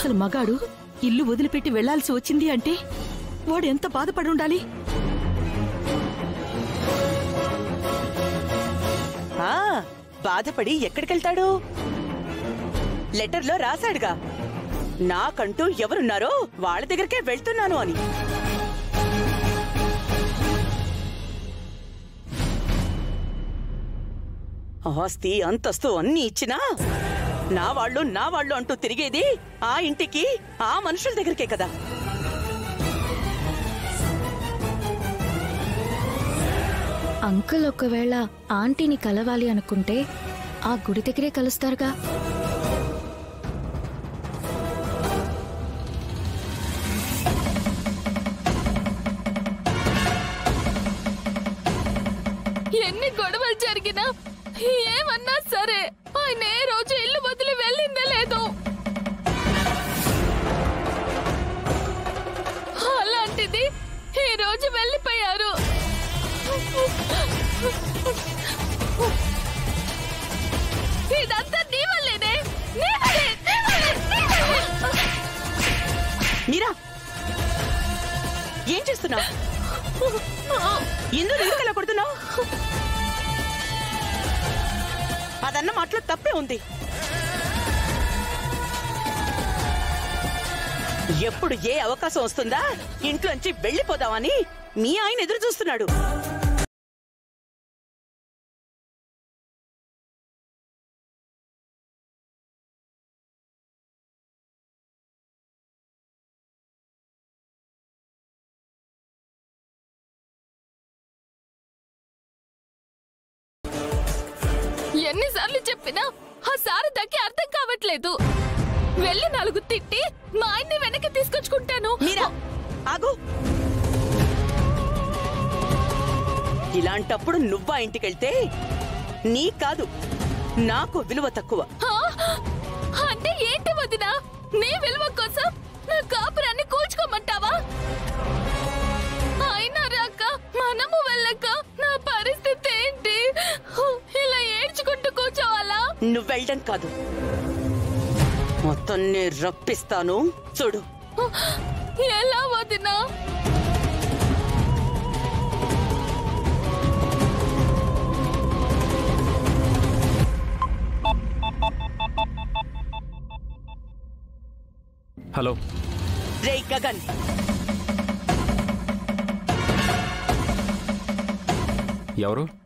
అసలు మగాడు ఇల్లు వదిలిపెట్టి వెళ్లాల్సి వచ్చింది అంటే వాడు ఎంత బాధపడి ఉండాలి ఆ బాధపడి ఎక్కడికెళ్తాడు లెటర్లో రాశాడుగా నాకంటూ ఎవరున్నారో వాళ్ళ దగ్గరికే వెళ్తున్నాను అని ఆస్తి అంతస్తు అన్ని ఇచ్చినా నా వాళ్ళు నా వాళ్ళు అంటూ తిరిగేది ఆ ఇంటికి ఆ మనుషుల దగ్గరికే కదా అంకుల్ ఒకవేళ ఆంటీని కలవాలి అనుకుంటే ఆ గుడి దగ్గరే కలుస్తారుగా ఎన్ని గొడవలు జరిగినా ఏమన్నా సరే ఆయన ఏ రోజు ఇల్లు వదిలి వెళ్ళిందే లేదు అలాంటిది ఈ రోజు వెళ్ళిపోయారు ఇదంతా నీ వల్లేనే నీ వల్లే, నీ వల్లే, నీ వల్లే. మీరా ఏం చేస్తున్నావు ఎందుకు ఎందుకు ఇలా కొడుతున్నావు అదన్న మాటలో తప్పే ఉంది ఎప్పుడు ఏ అవకాశం వస్తుందా ఇంట్లోంచి వెళ్ళిపోదామని మీ ఆయన ఎదురు చూస్తున్నాడు ఎన్నిసార్లు చెప్పినా ఆ శారదకి అర్థం కావట్లేదు వెళ్ళి నాలుగు తిట్టి మా ఆయన్ని వెనక్కి తీసుకొచ్చుకుంటాను మీరా ఆగు ఇలాంటప్పుడు నువ్వా ఇంటికెళ్తే నీ కాదు నాకు విలువ తక్కువ ఆ? అంటే ఏంటి వదిన నీ విలువ కోసం నా కాపురాన్ని కూల్చుకోమంటావా అయినా రాక మనము వెళ్ళక నా పరిస్థితి ఏంటి ఇలా ఏడ్చుకుంటూ కూర్చోవాలా నువ్వు వెళ్ళడం కాదు మొత్తం నేను రప్పిస్తాను చూడు ఎలా వదినా హలో రే గగన్ ఎవరు